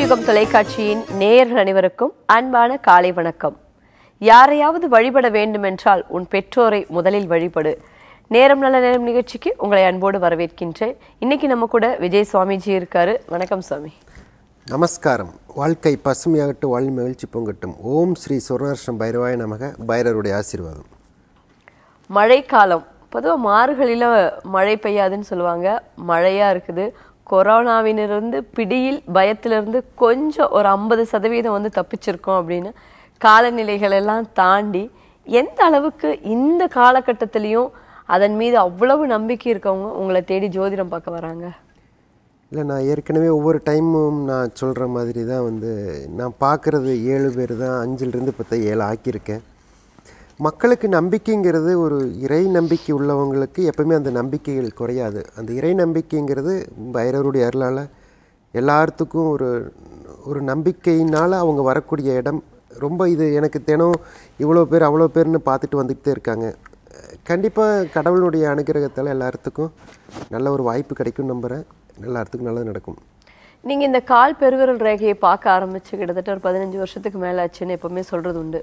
யுகம் தொலைக்காட்சியின் நேயர்கள் அனைவருக்கும் அன்பான காலை வணக்கம் யாரையாவது வழிபட வேண்டுமென்றால் உன் பெற்றோரை முதலில் வழிபடு நேரம் நல்ல நேரம் நிகழ்ச்சிக்கு உங்களை அன்போடு வரவேற்கின்றேன் இன்னைக்கு நம்ம கூட விஜய் சுவாமிஜி இருக்காரு வணக்கம் சுவாமி நமஸ்காரம் வாழ்க்கை பசுமையாகட்டும் வாழ் மகிழ்ச்சி பொங்கட்டும் ஓம் ஸ்ரீ சுவர்ணாஷ்டம் பைரவாய நமக பைரவருடைய ஆசீர்வாதம் மழைக்காலம் பொதுவாக மார்கழியில் மழை பெய்யாதுன்னு சொல்லுவாங்க மழையாக இருக்குது கொரோனாவினிருந்து பிடியில் பயத்திலிருந்து கொஞ்சம் ஒரு ஐம்பது சதவீதம் வந்து தப்பிச்சிருக்கோம் அப்படின்னு காலநிலைகள் எல்லாம் தாண்டி எந்த அளவுக்கு இந்த காலகட்டத்திலையும் அதன் மீது அவ்வளவு நம்பிக்கை இருக்கவங்க உங்களை தேடி ஜோதிடம் பார்க்க வராங்க இல்லை நான் ஏற்கனவே ஒவ்வொரு டைமும் நான் சொல்கிற மாதிரி தான் வந்து நான் பார்க்குறது ஏழு பேர் தான் அஞ்சிலிருந்து பத்து ஏழு ஆக்கியிருக்கேன் மக்களுக்கு நம்பிக்கைங்கிறது ஒரு இறை நம்பிக்கை உள்ளவங்களுக்கு எப்பவுமே அந்த நம்பிக்கைகள் குறையாது அந்த இறை நம்பிக்கைங்கிறது பைரவருடைய அருளால் எல்லாத்துக்கும் ஒரு ஒரு நம்பிக்கையினால் அவங்க வரக்கூடிய இடம் ரொம்ப இது எனக்கு தினம் இவ்வளோ பேர் அவ்வளோ பேர்னு பார்த்துட்டு வந்துக்கிட்டே இருக்காங்க கண்டிப்பாக கடவுளுடைய அனுகிரகத்தால் எல்லாத்துக்கும் நல்ல ஒரு வாய்ப்பு கிடைக்கும் நம்புகிறேன் எல்லாத்துக்கும் நல்லது நடக்கும் நீங்க இந்த கால் பெருவிரல் ரேகையை பார்க்க ஆரம்பிச்சு கிட்டத்தட்ட ஒரு பதினஞ்சு வருஷத்துக்கு மேல ஆச்சுன்னு எப்பவுமே சொல்றது உண்டு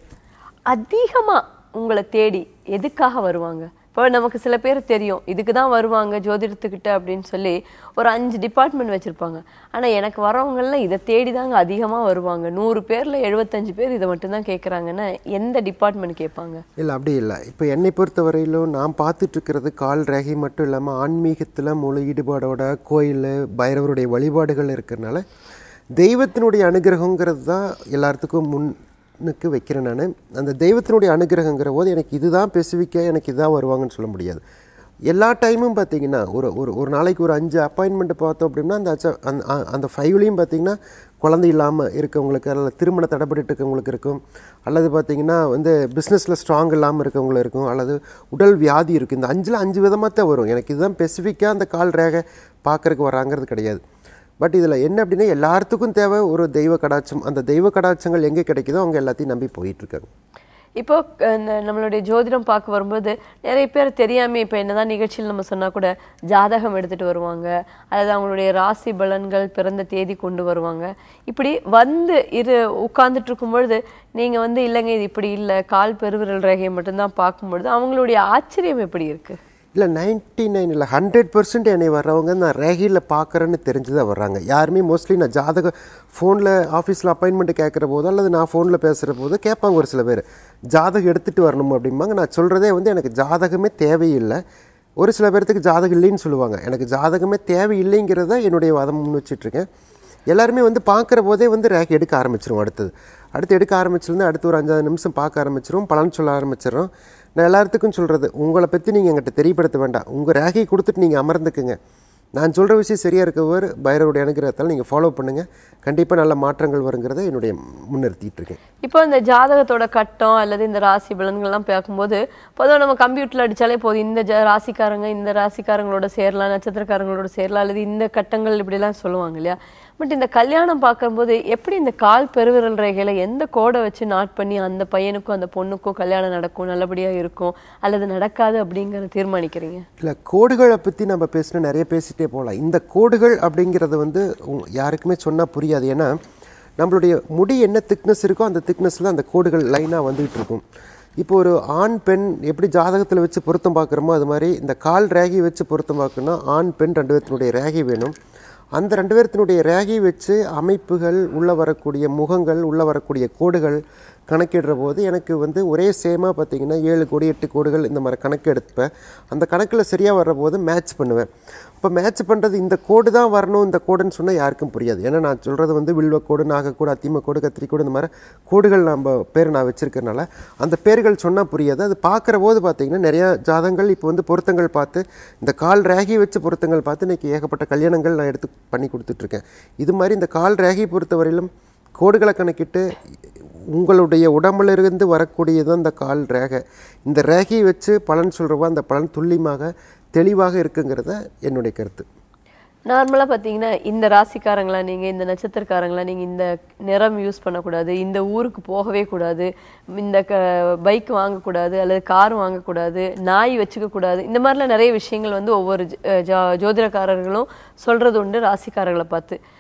அதிகமா உங்களை தேடி எதுக்காக வருவாங்க இப்போ நமக்கு சில பேர் தெரியும் இதுக்கு தான் வருவாங்க ஜோதிடத்துக்கிட்ட அப்படின்னு சொல்லி ஒரு அஞ்சு டிபார்ட்மெண்ட் வச்சிருப்பாங்க ஆனா எனக்கு வரவங்கெல்லாம் இதை தேடி தாங்க அதிகமா வருவாங்க நூறு பேர்ல எழுபத்தஞ்சு பேர் இதை மட்டும்தான் கேட்குறாங்கன்னா எந்த டிபார்ட்மெண்ட் கேட்பாங்க இல்லை அப்படி இல்லை இப்போ என்னை பொறுத்த வரையிலும் நான் பார்த்துட்டு இருக்கிறது கால் ரேகை மட்டும் இல்லாமல் ஆன்மீகத்தில் முழு ஈடுபாடோட கோயில் பைரவருடைய வழிபாடுகள் இருக்கிறனால தெய்வத்தினுடைய அனுகிரகங்கிறது தான் எல்லாத்துக்கும் முன்னுக்கு வைக்கிறேன் நான் அந்த தெய்வத்தினுடைய அனுகிரகங்கிற போது எனக்கு இதுதான் ஸ்பெசிஃபிக்காக எனக்கு இதுதான் வருவாங்கன்னு சொல்ல முடியாது எல்லா டைமும் பார்த்தீங்கன்னா ஒரு ஒரு ஒரு நாளைக்கு ஒரு அஞ்சு அப்பாயின்மெண்ட் பார்த்தோம் அப்படின்னா அந்த அச்ச- அந்த அ- அந்த ஃபைவ்லேயும் பார்த்தீங்கன்னா குழந்தை இல்லாமல் இருக்கவங்களுக்கு அல்லது திருமண தடைப்பட்டு இருக்கவங்களுக்கு இருக்கும் அல்லது பார்த்தீங்கன்னா வந்து பிஸ்னஸில் ஸ்ட்ராங் இல்லாமல் இருக்கவங்களுக்கு இருக்கும் அல்லது உடல் வியாதி இருக்கும் இந்த அஞ்சில் அஞ்சு விதமாக தான் வரும் எனக்கு இதுதான் ஸ்பெசிஃபிக்காக அந்த கால் ரேகை பார்க்கறதுக்கு வராங்கிறது கிடையாது பட் இதில் என்ன அப்படின்னா எல்லாத்துக்கும் தேவை ஒரு தெய்வ கடாட்சம் அந்த தெய்வ கடாட்சங்கள் எங்கே கிடைக்குதோ அவங்க எல்லாத்தையும் நம்பி போயிட்டுருக்காங்க இப்போ அஹ், இந்த நம்மளுடைய ஜோதிடம் பார்க்க வரும்போது நிறைய பேர் தெரியாம இப்போ என்னதான் நிகழ்ச்சியில் நம்ம சொன்னா கூட ஜாதகம் எடுத்துட்டு வருவாங்க அல்லது அவங்களுடைய ராசி பலன்கள் பிறந்த தேதி கொண்டு வருவாங்க இப்படி வந்து இரு உட்கார்ந்துட்டு இருக்கும் பொழுது நீங்க வந்து இல்லைங்க இது இப்படி இல்லை கால் பெருவிரல் ரேகையை மட்டும்தான் பார்க்கும்பொழுது அவங்களுடைய ஆச்சரியம் எப்படி இருக்கு இல்லை நைன்டி நைன் இல்லை ஹண்ட்ரட் பர்சன்ட் என்னை வர்றவங்க நான் ரேகியில் பார்க்குறேன்னு தெரிஞ்சு தான் வர்றாங்க யாருமே மோஸ்ட்லி நான் ஜாதக ஃபோனில் ஆஃபீஸில் அப்பாயின்மெண்ட் கேட்குற போதோ அல்லது நான் ஃபோனில் பேசுகிற போதோ கேட்பாங்க ஒரு சில பேர் ஜாதகம் எடுத்துகிட்டு வரணும் அப்படிம்பாங்க நான் சொல்கிறதே வந்து எனக்கு ஜாதகமே தேவையில்லை ஒரு சில பேர்த்துக்கு ஜாதகம் இல்லைன்னு சொல்லுவாங்க எனக்கு ஜாதகமே தேவையில்லைங்கிறத என்னுடைய வாதம் முன் வச்சிட்ருக்கேன் எல்லாருமே வந்து பார்க்குற போதே வந்து ரேக் எடுக்க ஆரம்பிச்சிரும் அடுத்தது அடுத்து எடுக்க ஆரம்பிச்சிருந்து அடுத்து ஒரு அஞ்சாறு நிமிஷம் பார்க்க ஆரம்பிச்சிரும் பலன் சொல்ல ஆரம்பிச்சிடும் நான் எல்லாத்துக்கும் சொல்கிறது உங்களை பற்றி நீங்கள் எங்கிட்ட தெரியப்படுத்த வேண்டாம் உங்கள் ரேகை கொடுத்துட்டு நீங்கள் அமர்ந்துக்குங்க நான் சொல்கிற விஷயம் சரியாக இருக்கவர் பைரவருடைய அனுகிரகத்தால் நீங்கள் ஃபாலோ பண்ணுங்கள் கண்டிப்பாக நல்ல மாற்றங்கள் வருங்கிறத என்னுடைய முன்னிறுத்திட்டு இருக்கேன் இப்போ இந்த ஜாதகத்தோட கட்டம் அல்லது இந்த ராசி பலன்கள்லாம் பார்க்கும்போது பொதுவாக நம்ம கம்ப்யூட்டர்ல அடிச்சாலே போதும் இந்த ஜ- ராசிக்காரங்க இந்த ராசிக்காரங்களோட சேரலாம் நட்சத்திரக்காரங்களோட சேரலாம் அல்லது இந்த கட்டங்கள் இப்படிலாம் சொல்லுவாங்க இல்லையா பட் இந்த கல்யாணம் பார்க்கும்போது எப்படி இந்த கால் பெருவிரல் ரேகையில எந்த கோடை வச்சு நாட் பண்ணி அந்த பையனுக்கும் அந்த பொண்ணுக்கும் கல்யாணம் நடக்கும் நல்லபடியா இருக்கும் அல்லது நடக்காது அப்படிங்கறத தீர்மானிக்கிறீங்க இல்லை கோடுகளை பற்றி நம்ம பேசினா நிறைய பேசிட்டே போகலாம் இந்த கோடுகள் அப்படிங்கிறது வந்து உங்க- யாருக்குமே சொன்னால் புரியாது ஏன்னா நம்மளுடைய முடி என்ன திக்னஸ் இருக்கோ அந்த திக்னஸில் அந்த கோடுகள் லைனாக வந்துகிட்டு இருக்கும் இப்போ ஒரு ஆண் பெண் எப்படி ஜாதகத்தில் வச்சு பொருத்தம் பார்க்குறோமோ அது மாதிரி இந்த கால் ரேகை வச்சு பொருத்தம் பார்க்கணும்னா ஆண் பெண் ரெண்டு பேர்த்தினுடைய ரேகை வேணும் அந்த ரெண்டு பேர்த்தினுடைய ரேகை வச்சு அமைப்புகள் உள்ளே வரக்கூடிய முகங்கள் உள்ளே வரக்கூடிய கோடுகள் கணக்கிடுற போது எனக்கு வந்து ஒரே சேமாக பார்த்தீங்கன்னா ஏழு கோடி எட்டு கோடுகள் இந்த மாதிரி கணக்கு எடுப்பேன் அந்த கணக்கில் சரியாக வர்ற போது மேட்ச் பண்ணுவேன் இப்போ மேட்ச் பண்ணுறது இந்த கோடு தான் வரணும் இந்த கோடுன்னு சொன்னால் யாருக்கும் புரியாது ஏன்னா நான் சொல்கிறது வந்து வில்வக்கோடு நாகக்கோடு அத்திமக்கோடு கத்திரிக்கோடு இந்த மாதிரி கோடுகள் நம்ம பேர் நான் வச்சுருக்கறனால அந்த பேர்கள் சொன்னால் புரியாது அது பார்க்குற போது பார்த்தீங்கன்னா நிறையா ஜாதங்கள் இப்போ வந்து பொருத்தங்கள் பார்த்து இந்த கால் ரேகை வச்சு பொருத்தங்கள் பார்த்து இன்றைக்கி ஏகப்பட்ட கல்யாணங்கள் நான் எடுத்து பண்ணி கொடுத்துட்ருக்கேன் இது மாதிரி இந்த கால் ரேகை பொறுத்தவரையிலும் கோடுகளை கணக்கிட்டு உங்களுடைய உடம்புல இருந்து வரக்கூடியது அந்த கால் ரேகை இந்த ரேகையை வச்சு பலன் சொல்கிறப்போ அந்த பலன் துல்லியமாக தெளிவாக இருக்குங்கிறத என்னுடைய கருத்து நார்மலா பாத்தீங்கன்னா இந்த ராசிக்காரங்களா நீங்க இந்த நட்சத்திரக்காரங்களா நீங்க இந்த நிறம் யூஸ் பண்ணக்கூடாது இந்த ஊருக்கு போகவே கூடாது இந்த க பைக் வாங்கக்கூடாது அல்லது கார் வாங்கக்கூடாது நாய் வச்சுக்க கூடாது இந்த மாதிரிலாம் நிறைய விஷயங்கள் வந்து ஒவ்வொரு ஜ- ஜா- ஜோதிடக்காரர்களும் சொல்றது உண்டு ராசிக்காரர்களை பார்த்து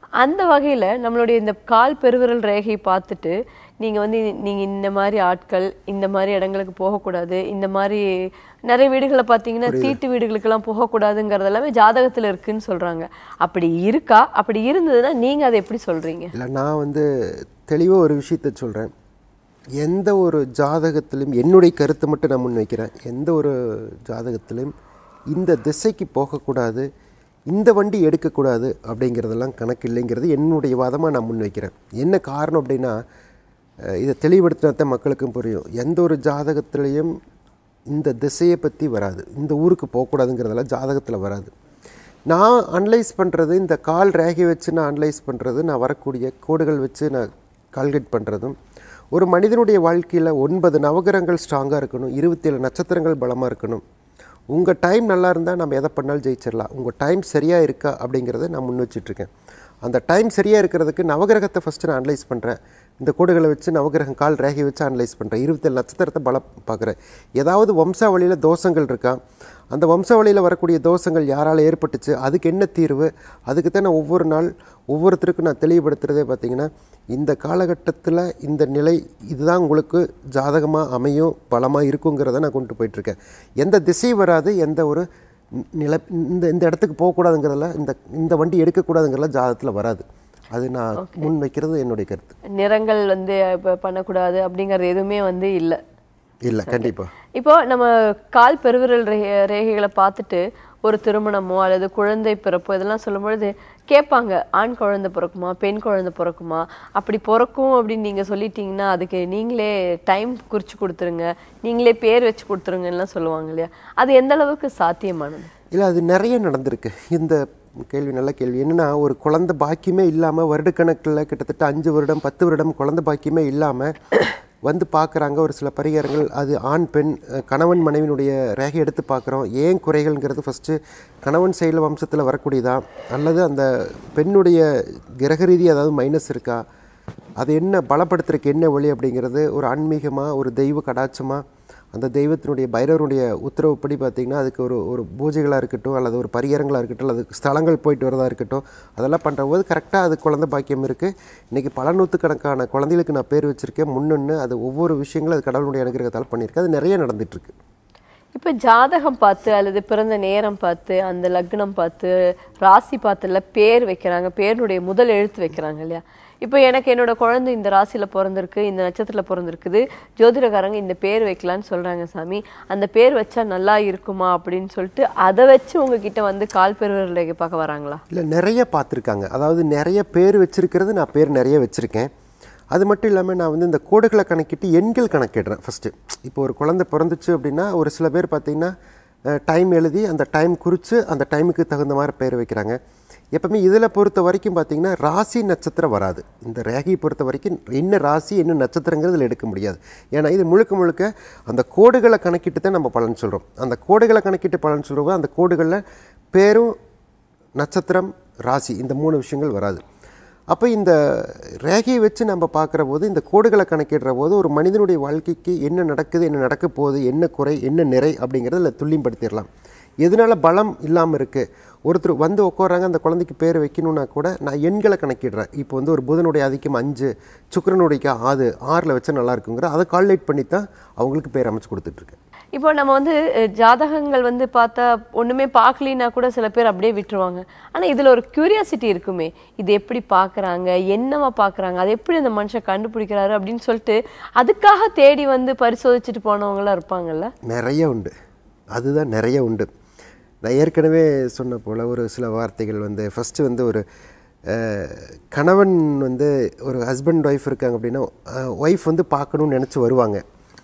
அந்த வகையில நம்மளுடைய இந்த கால் பெருவிரல் ரேகையை பார்த்துட்டு நீங்க வந்து நீங்க இந்த மாதிரி ஆட்கள் இந்த மாதிரி இடங்களுக்கு போகக்கூடாது இந்த மாதிரி நிறைய வீடுகளை பார்த்தீங்கன்னா தீட்டு வீடுகளுக்கெல்லாம் போகக்கூடாதுங்கிறது எல்லாமே ஜாதகத்துல இருக்குன்னு சொல்றாங்க அப்படி இருக்கா அப்படி இருந்ததுன்னா நீங்க அதை எப்படி சொல்றீங்க இல்லை நான் வந்து தெளிவாக ஒரு விஷயத்த சொல்கிறேன் எந்த ஒரு ஜாதகத்திலும் என்னுடைய கருத்தை மட்டும் நான் முன்வைக்கிறேன் எந்த ஒரு ஜாதகத்திலும் இந்த திசைக்கு போகக்கூடாது இந்த வண்டி எடுக்கக்கூடாது அப்படிங்கிறதெல்லாம் கணக்கு இல்லைங்கிறது என்னுடைய வாதமாக நான் முன்வைக்கிறேன் என்ன காரணம் அப்படின்னா அஹ், இதை தெளிவுபடுத்தினா தான் மக்களுக்கும் புரியும் எந்த ஒரு ஜாதகத்திலையும் இந்த திசையை பற்றி வராது இந்த ஊருக்கு போகக்கூடாதுங்கிறதெல்லாம் ஜாதகத்தில் வராது நான் அனலைஸ் பண்ணுறது இந்த கால் ரேகை வச்சு நான் அனலைஸ் பண்ணுறது நான் வரக்கூடிய கோடுகள் வச்சு நான் கால்குலேட் பண்ணுறதும் ஒரு மனிதனுடைய வாழ்க்கையில் ஒன்பது நவகிரகங்கள் ஸ்ட்ராங்காக இருக்கணும் இருபத்தேழு நட்சத்திரங்கள் பலமாக இருக்கணும் உங்கள் டைம் நல்லா இருந்தால் நம்ம எதை பண்ணாலும் ஜெயிச்சிடலாம் உங்கள் டைம் சரியாக இருக்கா அப்படிங்கிறத நான் முன் வச்சிட்ருக்கேன் அந்த டைம் சரியாக இருக்கிறதுக்கு நவகிரகத்தை ஃபஸ்ட்டு நான் அனலைஸ் பண்ணுறேன் இந்த கோடுகளை வச்சு நவகிரகம் கால் ரேகை வச்சு அனலைஸ் பண்ணுறேன் இருபத்தேழு நட்சத்திரத்தை பலம் பார்க்குறேன் ஏதாவது வம்சாவளியில் தோஷங்கள் இருக்கா அந்த வம்சாவளியில் வரக்கூடிய தோஷங்கள் யாரால் ஏற்பட்டுச்சு அதுக்கு என்ன தீர்வு அதுக்கு தான் நான் ஒவ்வொரு நாள் ஒவ்வொருத்தருக்கும் நான் தெளிவுபடுத்துகிறதே பார்த்தீங்கன்னா இந்த காலகட்டத்தில் இந்த நிலை இதுதான் உங்களுக்கு ஜாதகமாக அமையும் பலமாக இருக்குங்கிறத நான் கொண்டு போயிட்டுருக்கேன் எந்த திசை வராது எந்த ஒரு நில இந்த இந்த இடத்துக்கு போகக்கூடாதுங்கிறதுல இந்த இந்த வண்டி எடுக்கக்கூடாதுங்கிறதுல ஜாதகத்தில் வராது அது நான் முன் வைக்கிறது என்னுடைய கருத்து நிறங்கள் வந்து இப்ப பண்ணக்கூடாது அப்படிங்கறது எதுவுமே வந்து இல்லை இல்லை கண்டிப்பாக இப்போ நம்ம கால் பெருவிரல் ரே- ரேகைகளை பார்த்துட்டு ஒரு திருமணமோ அல்லது குழந்தை பிறப்போ இதெல்லாம் சொல்லும் பொழுது கேட்பாங்க ஆண் குழந்தை பிறக்குமா பெண் குழந்தை பிறக்குமா அப்படி பிறக்கும் அப்படின்னு நீங்க சொல்லிட்டீங்கன்னா அதுக்கு நீங்களே டைம் குறிச்சு கொடுத்துருங்க நீங்களே பேர் வச்சு கொடுத்துருங்கலாம் சொல்லுவாங்க இல்லையா அது எந்த அளவுக்கு சாத்தியமானது இல்லை அது நிறைய நடந்திருக்கு இந்த கேள்வி நல்ல கேள்வி என்னன்னா ஒரு குழந்தை பாக்கியமே இல்லாமல் வருடக்கணக்கில் கிட்டத்தட்ட அஞ்சு வருடம் பத்து வருடம் குழந்தை பாக்கியமே இல்லாமல் வந்து பார்க்குறாங்க ஒரு சில பரிகாரங்கள் அது ஆண் பெண் அஹ், கணவன் மனைவினுடைய ரேகை எடுத்து பார்க்குறோம் ஏன் குறைகள்ங்கிறது ஃபஸ்ட்டு கணவன் சைடில் வம்சத்தில் வரக்கூடியதா அல்லது அந்த பெண்ணுடைய கிரக ரீதி அதாவது மைனஸ் இருக்கா அது என்ன பலப்படுத்துறதுக்கு என்ன வழி அப்படிங்கிறது ஒரு ஆன்மீகமாக ஒரு தெய்வ கடாட்சமாக அந்த தெய்வத்தினுடைய பைரவருடைய உத்தரவுப்படி பார்த்தீங்கன்னா அதுக்கு ஒரு ஒரு பூஜைகளாக இருக்கட்டும் அல்லது ஒரு பரிகாரங்களாக இருக்கட்டும் அல்லது ஸ்தலங்கள் போயிட்டு வரதா இருக்கட்டும் அதெல்லாம் பண்ணுறபோது கரெக்டாக அது குழந்தை பாக்கியம் இருக்குது இன்றைக்கி பல நூற்றுக்கணக்கான குழந்தைகளுக்கு நான் பேர் வச்சுருக்கேன் முன்னொன்று அது ஒவ்வொரு விஷயங்களும் அது கடவுளுடைய அனுகிரகத்தால் பண்ணியிருக்கேன் அது நிறைய நடந்துட்டுருக்கு இப்போ ஜாதகம் பார்த்து அல்லது பிறந்த நேரம் பார்த்து அந்த லக்னம் பார்த்து ராசி பார்த்துல பேர் வைக்கிறாங்க பேருடைய முதல் எழுத்து வைக்கிறாங்க இல்லையா இப்போ எனக்கு என்னோட குழந்தை இந்த ராசியில பிறந்திருக்கு இந்த நட்சத்திரத்துல பிறந்திருக்குது ஜோதிடக்காரங்க இந்த பேர் வைக்கலான்னு சொல்றாங்க சாமி அந்த பேர் வச்சா நல்லா இருக்குமா அப்படின்னு சொல்லிட்டு அதை வச்சு உங்ககிட்ட வந்து கால் பெருவிரல் ரேகை பார்க்க வராங்களா இல்லை நிறைய பார்த்துருக்காங்க அதாவது நிறைய பேர் வச்சிருக்கிறது நான் பேர் நிறைய வச்சுருக்கேன் அது மட்டும் இல்லாமல் நான் வந்து இந்த கோடுகளை கணக்கிட்டு எண்கள் கணக்கிடுறேன் ஃபஸ்ட்டு இப்போ ஒரு குழந்தை பிறந்துச்சு அப்படின்னா ஒரு சில பேர் பார்த்தீங்கன்னா டைம் எழுதி அந்த டைம் குறித்து அந்த டைமுக்கு தகுந்த மாதிரி பேர் வைக்கிறாங்க எப்பவுமே இதில் பொறுத்த வரைக்கும் பார்த்தீங்கன்னா ராசி நட்சத்திரம் வராது இந்த ரேகையை பொறுத்த வரைக்கும் என்ன ராசி என்ன நட்சத்திரங்கிறது இதில் எடுக்க முடியாது ஏன்னா இது முழுக்க முழுக்க அந்த கோடுகளை கணக்கிட்டு தான் நம்ம பலன் சொல்கிறோம் அந்த கோடுகளை கணக்கிட்டு பலன் சொல்கிறோம் அந்த கோடுகளில் பேரும் நட்சத்திரம் ராசி இந்த மூணு விஷயங்கள் வராது அப்போ இந்த ரேகையை வச்சு நம்ம பார்க்குற போது இந்த கோடுகளை கணக்கிடுற போது ஒரு மனிதனுடைய வாழ்க்கைக்கு என்ன நடக்குது என்ன நடக்க போகுது என்ன குறை என்ன நிறை அப்படிங்கிறத இதில் துல்லியப்படுத்திடலாம் எதனால பலம் இல்லாமல் இருக்குது ஒருத்தர் வந்து உட்காராங்க அந்த குழந்தைக்கு பேர் வைக்கணும்னா கூட நான் எண்களை கணக்கிடுறேன் இப்போ வந்து ஒரு புதனுடைய ஆதிக்கம் அஞ்சு சுக்கிரனுடைய ஆறு ஆறில் வச்சா நல்லா இருக்குங்கிற அதை கால்குலேட் பண்ணி தான் அவங்களுக்கு பேர் அமைச்சு கொடுத்துட்ருக்கேன் இப்போ நம்ம வந்து அஹ், ஜாதகங்கள் வந்து பார்த்தா ஒண்ணுமே பார்க்கலினா கூட சில பேர் அப்படியே விட்டுருவாங்க ஆனா இதுல ஒரு கியூரியாசிட்டி இருக்குமே இது எப்படி பார்க்கறாங்க என்னவா பார்க்கறாங்க அது எப்படி அந்த மனுஷன் கண்டுபிடிக்கிறாரு அப்படின்னு சொல்லிட்டு அதுக்காக தேடி வந்து பரிசோதிச்சுட்டு போனவங்களாம் இருப்பாங்கல்ல நிறைய உண்டு அதுதான் நிறைய உண்டு நான் ஏற்கனவே சொன்ன போல் ஒரு சில வார்த்தைகள் வந்து ஃபஸ்ட்டு வந்து ஒரு அஹ், கணவன் வந்து ஒரு ஹஸ்பண்ட் ஒய்ஃப் இருக்காங்க அப்படின்னா ஒய்ஃப் வந்து பார்க்கணும்னு நினச்சி வருவாங்க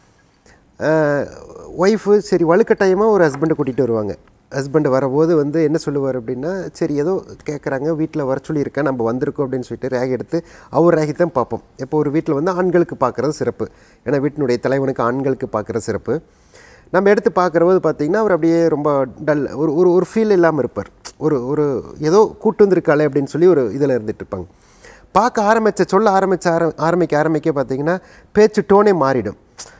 ஒய்ஃபு சரி வலுக்கட்டாயமாக ஒரு ஹஸ்பண்டை கூட்டிகிட்டு வருவாங்க ஹஸ்பண்ட் வரபோது வந்து என்ன சொல்லுவார் அப்படின்னா சரி ஏதோ கேட்குறாங்க வீட்டில் வர சொல்லியிருக்கேன் நம்ம வந்திருக்கோம் அப்படின்னு சொல்லிட்டு ரேக் எடுத்து அவர் ரேகை தான் பார்ப்போம் இப்போ ஒரு வீட்டில் வந்து ஆண்களுக்கு பார்க்குறது சிறப்பு ஏன்னா வீட்டினுடைய தலைவனுக்கு ஆண்களுக்கு பார்க்குறது சிறப்பு நம்ம எடுத்து பார்க்குறபோது பார்த்தீங்கன்னா அவர் அப்படியே ரொம்ப டல் ஒரு ஒரு ஒரு ஃபீல் இல்லாமல் இருப்பார் ஒரு ஒரு ஏதோ கூட்டு வந்திருக்காளே அப்படின்னு சொல்லி ஒரு இதில் இருந்துட்டு இருப்பாங்க பார்க்க ஆரம்பித்த சொல்ல ஆரம்பிச்ச ஆர ஆரம்பிக்க ஆரம்பிக்க பார்த்தீங்கன்னா பேச்சு டோனே மாறிடும்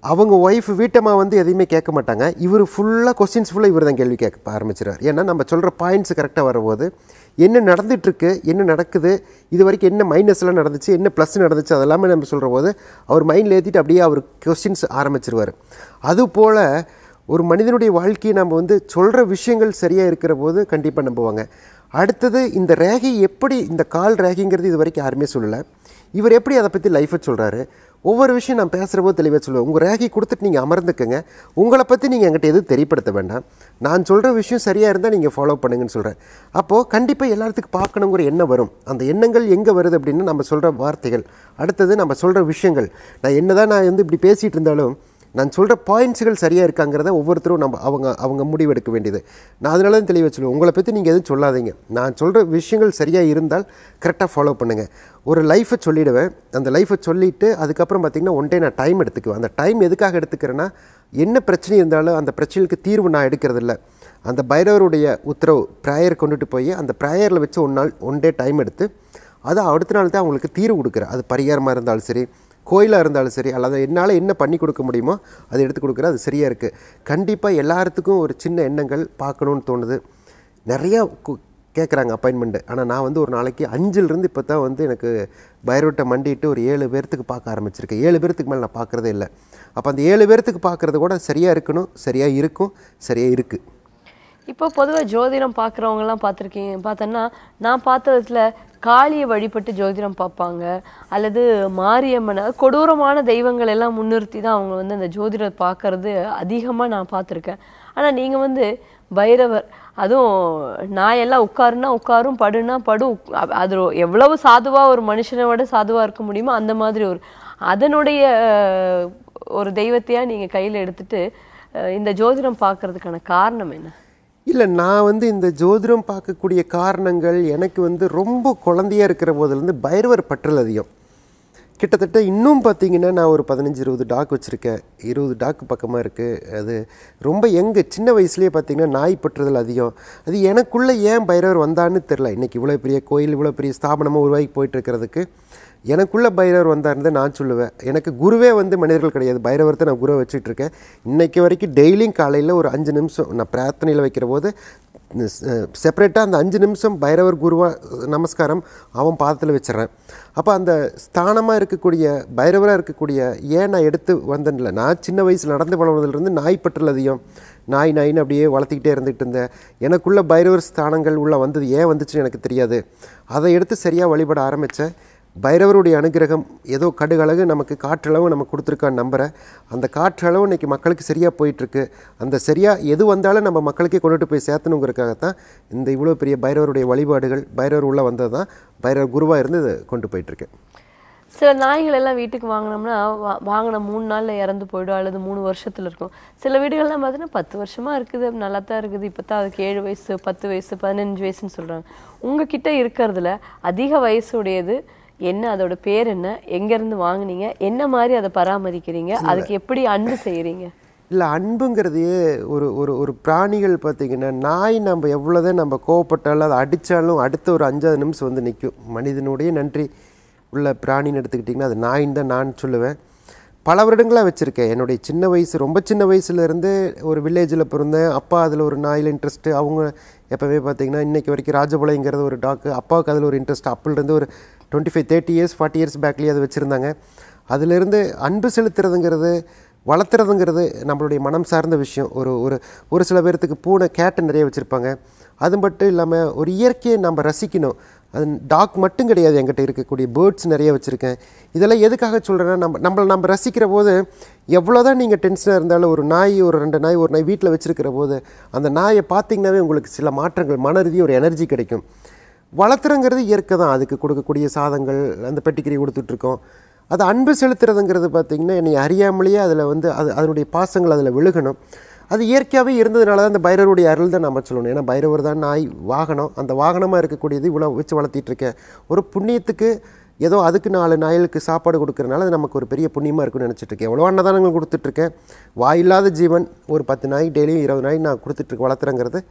அவங்க ஒய்ஃப் வீட்டம்மா வந்து எதையுமே கேட்க மாட்டாங்க இவர் ஃபுல்லாக கொஸ்டின்ஸ் ஃபுல்லாக இவர் தான் கேள்வி கேட்க ஆரம்பிச்சிடுறார் ஏன்னா நம்ம சொல்கிற பாயிண்ட்ஸ் கரெக்டாக வரும்போது என்ன நடந்துட்டுருக்கு என்ன நடக்குது இது வரைக்கும் என்ன மைனஸ்லாம் நடந்துச்சு என்ன ப்ளஸ் நடந்துச்சு அதெல்லாமே நம்ம சொல்கிற போது அவர் மைண்டில் ஏற்றிட்டு அப்படியே அவர் கொஸ்டின்ஸ் ஆரம்பிச்சிருவார் அதுபோல் ஒரு மனிதனுடைய வாழ்க்கையை நம்ம வந்து சொல்கிற விஷயங்கள் சரியாக இருக்கிற போது கண்டிப்பாக நம்புவாங்க அடுத்தது இந்த ரேகை எப்படி இந்த கால் ரேகைங்கிறது இது வரைக்கும் யாருமே சொல்லலை இவர் எப்படி அதை பற்றி லைஃபை சொல்கிறாரு ஒவ்வொரு விஷயம் நான் பேசுகிற போது தெளிவாக சொல்லுவேன் உங்கள் ரேகை கொடுத்துட்டு நீங்கள் அமர்ந்துக்கங்க உங்களை பற்றி நீங்கள் என்கிட்ட எதுவும் தெரியப்படுத்த வேண்டாம் நான் சொல்கிற விஷயம் சரியாக இருந்தால் நீங்கள் ஃபாலோ பண்ணுங்கன்னு சொல்கிறேன் அப்போது கண்டிப்பாக எல்லாத்துக்கும் பார்க்கணுங்கிற எண்ணம் வரும் அந்த எண்ணங்கள் எங்கே வருது அப்படின்னு நம்ம சொல்கிற வார்த்தைகள் அடுத்தது நம்ம சொல்கிற விஷயங்கள் நான் என்ன தான் நான் வந்து இப்படி பேசிகிட்டு இருந்தாலும் நான் சொல்கிற பாயிண்ட்ஸுகள் சரியாக இருக்காங்கிறத ஒவ்வொருத்தரும் நம்ம அவங்க அவங்க முடிவெடுக்க வேண்டியது நான் அதனால தான் தெளிவாக சொல்லுவேன் உங்களை பற்றி நீங்கள் எதுவும் சொல்லாதீங்க நான் சொல்கிற விஷயங்கள் சரியாக இருந்தால் கரெக்டாக ஃபாலோ பண்ணுங்கள் ஒரு லைஃப்பை சொல்லிவிடுவேன் அந்த லைஃப்பை சொல்லிவிட்டு அதுக்கப்புறம் பார்த்திங்கன்னா ஒன் டே நான் டைம் எடுத்துக்குவேன் அந்த டைம் எதுக்காக எடுத்துக்கிறேன்னா என்ன பிரச்சனை இருந்தாலும் அந்த பிரச்சனைக்கு தீர்வு நான் எடுக்கிறதில்ல அந்த பைரவருடைய உத்தரவு ப்ரேயர் கொண்டுட்டு போய் அந்த ப்ரேயரில் வச்சு ஒன் நாள் ஒன் டே டைம் எடுத்து அது அடுத்த நாள் தான் அவங்களுக்கு தீர்வு கொடுக்குறேன் அது பரிகாரமாக இருந்தாலும் சரி கோயிலாக இருந்தாலும் சரி அல்லது என்னால் என்ன பண்ணி கொடுக்க முடியுமோ அதை எடுத்து கொடுக்குறேன் அது சரியாக இருக்குது கண்டிப்பாக எல்லாத்துக்கும் ஒரு சின்ன எண்ணங்கள் பார்க்கணுன்னு தோணுது நிறையா கு- கேட்குறாங்க அப்பாயின்மெண்ட்டு ஆனால் நான் வந்து ஒரு நாளைக்கு அஞ்சுலேருந்து இப்போ தான் வந்து எனக்கு பைரோட்டை மண்டிட்டு ஒரு ஏழு பேர்த்துக்கு பார்க்க ஆரம்பிச்சிருக்கேன் ஏழு பேர்த்துக்கு மேலே நான் பார்க்குறதே இல்லை அப்போ அந்த ஏழு பேர்த்துக்கு பார்க்குறது கூட சரியாக இருக்கணும் சரியாக இருக்கும் சரியாக இருக்குது இப்போ பொதுவாக ஜோதிடம் பார்க்குறவங்கலாம் பார்த்துருக்கீங்க பார்த்தோன்னா நான் பார்த்ததுல காளியை வழிபட்டு ஜோதிடம் பார்ப்பாங்க அல்லது மாரியம்மனை கொடூரமான தெய்வங்கள் எல்லாம் முன்னிறுத்தி தான் அவங்க வந்து அந்த ஜோதிடம் பார்க்கறது அதிகமாக நான் பார்த்துருக்கேன் ஆனால் நீங்கள் வந்து பைரவர் அதுவும் நான் எல்லாம் உட்காருனா உட்காரும் படுனா படு உக்- அ- அது ரொ- எவ்வளவு சாதுவாக ஒரு மனுஷனை விட சாதுவாக இருக்க முடியுமோ அந்த மாதிரி ஒரு அதனுடைய அஹ், ஒரு தெய்வத்தையா நீங்கள் கையில் எடுத்துட்டு அஹ், இந்த ஜோதிடம் பார்க்கறதுக்கான காரணம் என்ன இல்லை நான் வந்து இந்த ஜோதிடம் பார்க்கக்கூடிய காரணங்கள் எனக்கு வந்து ரொம்ப குழந்தையா இருக்கிற போதுலேருந்து பைரவர் பற்றல் அதிகம் கிட்டத்தட்ட இன்னும் பார்த்தீங்கன்னா நான் ஒரு பதினஞ்சு இருபது டாக் வச்சுருக்கேன் இருபது டாக் பக்கமாக இருக்குது அது ரொம்ப எங்க சின்ன வயசுலேயே பார்த்தீங்கன்னா நாய் பற்றுதல் அதிகம் அது எனக்குள்ளே ஏன் பைரவர் வந்தான்னு தெரில இன்றைக்கி இவ்வளோ பெரிய கோயில் இவ்வளோ பெரிய ஸ்தாபனமாக உருவாகி போயிட்டு இருக்கிறதுக்கு எனக்குள்ள பைரவர் வந்தாருன்னு தான் நான் சொல்லுவேன் எனக்கு குருவே வந்து மனிதர்கள் கிடையாது பைரவர்த்தை நான் குருவை வச்சுட்டு இருக்கேன் இன்னைக்கு வரைக்கும் டெய்லியும் காலையில் ஒரு அஞ்சு நிமிஷம் நான் பிரார்த்தனையில் வைக்கிற போது செப்பரேட்டாக அந்த அஞ்சு நிமிஷம் பைரவர் குருவா நமஸ்காரம் அவன் பாதத்தில் வச்சிடறேன் அப்போ அந்த ஸ்தானமாக இருக்கக்கூடிய பைரவராக இருக்கக்கூடிய ஏன் நான் எடுத்து வந்தேன்ல நான் சின்ன வயசில் நடந்து பழகுனதுலேருந்து நாய் பற்றல் அதிகம் நாய் நாயின்னு அப்படியே வளர்த்திக்கிட்டே இருந்துகிட்டு இருந்தேன் எனக்குள்ள பைரவர் ஸ்தானங்கள் உள்ள வந்தது ஏன் வந்துச்சுன்னு எனக்கு தெரியாது அதை எடுத்து சரியாக வழிபட ஆரம்பித்தேன் பைரவருடைய அனுகிரகம் ஏதோ கடுகளவு நமக்கு காற்றளவு நமக்கு கொடுத்துருக்கான்னு நம்புகிறேன் அந்த காற்றளவு இன்னைக்கு மக்களுக்கு சரியாக போயிட்டுருக்கு அந்த சரியாக எது வந்தாலும் நம்ம மக்களுக்கே கொண்டுட்டு போய் சேர்த்தணுங்கிறதுக்காகத்தான் இந்த இவ்வளோ பெரிய பைரவருடைய வழிபாடுகள் பைரவர் உள்ளே வந்தது தான் பைரவர் குருவாக இருந்து இதை கொண்டு போயிட்டுருக்கேன் சில நாய்கள் எல்லாம் வீட்டுக்கு வாங்கினோம்னா வா- வாங்கின மூணு நாள்ல இறந்து போயிடும் அல்லது மூணு வருஷத்துல இருக்கும் சில வீடுகள்லாம் பார்த்தீங்கன்னா பத்து வருஷமா இருக்குது நல்லா தான் இருக்குது இப்போ தான் அதுக்கு ஏழு வயசு பத்து வயசு பதினஞ்சு வயசுன்னு சொல்றாங்க உங்ககிட்ட இருக்கிறதுல அதிக வயசுடையது என்ன அதோட பேர் என்ன எங்க இருந்து வாங்குனீங்க என்ன மாதிரி அதை பராமரிக்கிறீங்க அதுக்கு எப்படி அன்பு செய்யறீங்க இல்லை அன்புங்கிறதே ஒரு ஒரு ஒரு பிராணிகள் பார்த்தீங்கன்னா நாய் நம்ம எவ்வளோதான் நம்ம கோவப்பட்டாலும் அதை அடித்தாலும் அடுத்த ஒரு அஞ்சாவது நிமிஷம் வந்து நிற்கும் மனிதனுடைய நன்றி உள்ள பிராணின்னு எடுத்துக்கிட்டிங்கன்னா அது நாயின்னு தான் நான் சொல்லுவேன் பல வருடங்களாக வச்சுருக்கேன் என்னுடைய சின்ன வயசு ரொம்ப சின்ன வயசுலேருந்து ஒரு வில்லேஜில் பிறந்தேன் அப்பா அதில் ஒரு நாயில் இன்ட்ரெஸ்ட்டு அவங்க எப்போவே பார்த்தீங்கன்னா இன்றைக்கி வரைக்கும் ராஜபாளையங்கிறது ஒரு டாக்கு அப்பாவுக்கு அதில் ஒரு இன்ட்ரெஸ்ட் அப்போலேருந்து ஒரு twenty five thirty years forty years பேக்லேயே அதை வச்சுருந்தாங்க அதிலிருந்து அன்பு செலுத்துறதுங்கிறது வளர்த்துறதுங்கிறது நம்மளுடைய மனம் சார்ந்த விஷயம் ஒரு ஒரு ஒரு சில பேர்த்துக்கு பூனை கேட்டு நிறைய வச்சுருப்பாங்க அது மட்டும் இல்லாமல் ஒரு இயற்கையை நம்ம ரசிக்கணும் அது டாக் மட்டும் கிடையாது என்கிட்ட இருக்கக்கூடிய பேர்ட்ஸ் நிறைய வச்சுருக்கேன் இதெல்லாம் எதுக்காக சொல்கிறேன்னா நம்ம நம்மளை நம்ம ரசிக்கிற போது எவ்வளோதான் நீங்கள் டென்ஷனாக இருந்தாலும் ஒரு நாய் ஒரு ரெண்டு நாய் ஒரு நாய் வீட்டில் வச்சுருக்கிற போது அந்த நாயை பார்த்தீங்கன்னாவே உங்களுக்கு சில மாற்றங்கள் மன ரீதியாக ஒரு எனர்ஜி கிடைக்கும் வளர்த்துறங்கிறது இயற்கை தான் அதுக்கு கொடுக்கக்கூடிய சாதங்கள் அந்த பெட்டிக்கிரி கொடுத்துட்ருக்கோம் அது அன்பு செலுத்துறதுங்கிறது பார்த்திங்கன்னா என்னை அறியாமலேயே அதில் வந்து அது அதனுடைய பாசங்கள் அதில் விழுகணும் அது இயற்கையாகவே இருந்ததுனால தான் அந்த பைரவருடைய அருள் தான் நம்ம சொல்லணும் ஏன்னா பைரவர் தான் நாய் வாகனம் அந்த வாகனமாக இருக்கக்கூடியது இவ்வளோ வச்சு வளர்த்திட்டு இருக்கேன் ஒரு புண்ணியத்துக்கு ஏதோ அதுக்கு நாலு நாய்களுக்கு சாப்பாடு கொடுக்கறனால அது நமக்கு ஒரு பெரிய புண்ணியமாக இருக்கும்னு நினச்சிட்டு இருக்கேன் எவ்வளோ அன்னதானங்கள் கொடுத்துட்ருக்கேன் வாயில்லாத ஜீவன் ஒரு பத்து நாய் டெய்லியும் இருபது நாய் நான் கொடுத்துட்ருக்கேன் வளர்த்துறேங்கிறது